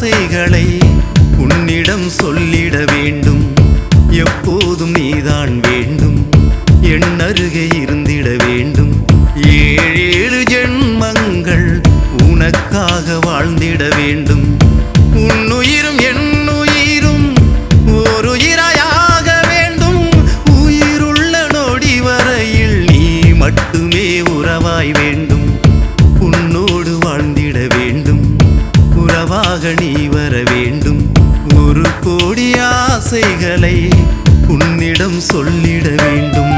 ஆசைகளை உன்னிடம் சொல்லிட வேண்டும் எப்போதும் நீதான் வேண்டும் என் அருகே இருந்திட வேண்டும் ஏழேழு ஜென்மங்கள் உனக்காக வாழ்ந்திட வேண்டும் உன்னுயிரும் என்னுயிரும் ஒரு உயிராயாக வேண்டும் உயிருள்ள நொடி வரையில் நீ மட்டுமே உறவாய் வேண்டும் உன்னோடு வாழ்ந்திட வேண்டும் உறவாக நீ வர வேண்டும் ஒரு கோடி ஆசைகளை உன்னிடம் சொல்லிட வேண்டும்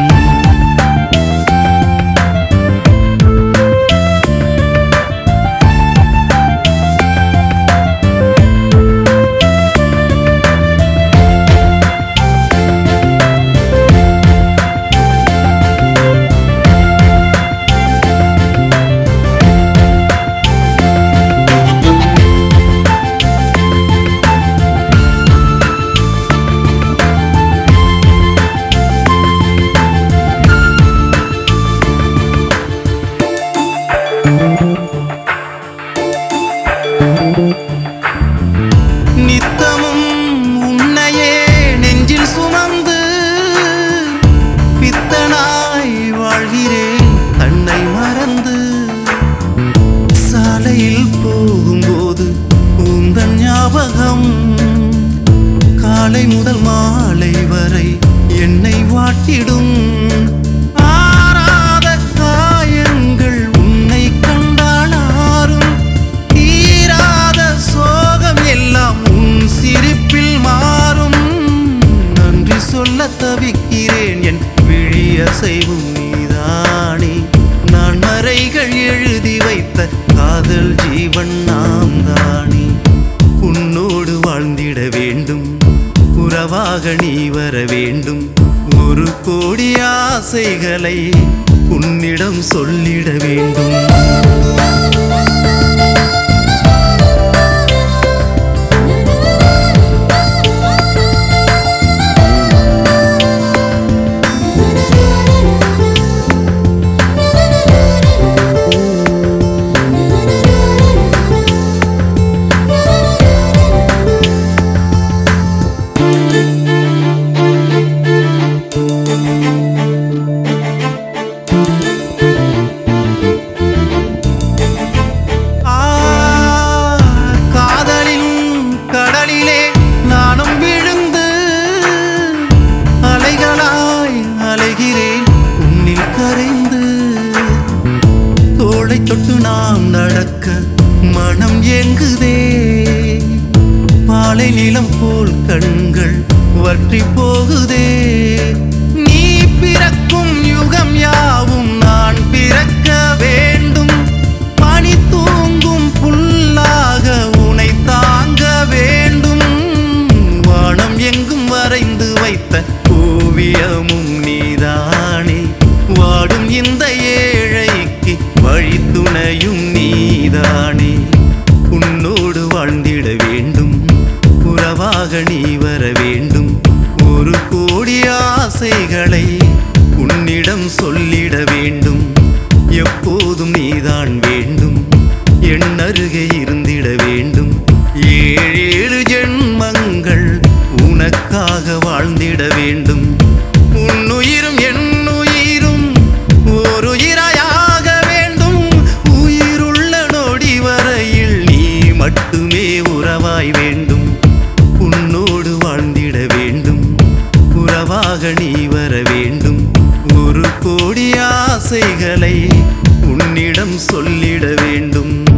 நித்தமும் உன்னையே நெஞ்சில் சுமந்து பித்தனாய் வாழ்கிறேன் தன்னை மறந்து சாலையில் போகும்போது உந்தன் ஞாபகம் காலை முதல் மாலை வரை என்னை வாட்டிடும் ஆறாத காயங்கள் உன்னை கண்டால் ஆறும் தீராத சோகம் எல்லாம் உன் சிரிப்பில் மாறும் நன்றி சொல்ல தவிக்கிறேன் என் விழிய செய்வும் நீதானே நான் மறைகள் எழுதி வைத்த காதல் ஜீவன் நாம் தானே உன்னோடு வாழ்ந்திட வேண்டும் உறவாக நீ வர வேண்டும் ஒரு கோடி ஆசைகளை உன்னிடம் சொல்லிட வேண்டும் ஆ, காதலின் கடலிலே நானும் விழுந்து அலைகளாய் அலைகிறேன் உன்னில் கரைந்து தோளை தொட்டு நாம் நடக்க மனம் ஏங்குதே பாலை நிலம் போல் கண்கள் வற்றி போகுதே நீ பிறக்கும் யுகம் யாவும் நான் பிறக்க வேண்டும் பனி தூங்கும் புல்லாக உனை தாங்க வேண்டும் வானம் எங்கும் வரைந்து வைத்த ஓவியமும் நீதானே வாடும் இந்த ஏழைக்கு வழித்துணையும் நீதானே உன்னோடு வாழ்ந்திட வேண்டும் உறவாக நீ வர வேண்டும் ஒரு கோடி ஆசைகளை உன்னிடம் சொல்லிட வேண்டும் எப்போதும் நீதான் வேண்டும் என் அருகே இருந்திட வேண்டும் ஏழேழு ஜென்மங்கள் உனக்காக வாழ்ந்திட வேண்டும் உன்னுயிரும் என்னுயிரும் ஒரு உயிராயாக வேண்டும் உயிருள்ள நொடி வரையில் நீ மட்டுமே உறவாய் வேண்டும் உன்னோடு வாழ்ந்திட வேண்டும் உறவாக நீ வர வேண்டும் ஒரு கோடி ஆசைகளை உன்னிடம் சொல்லிட வேண்டும்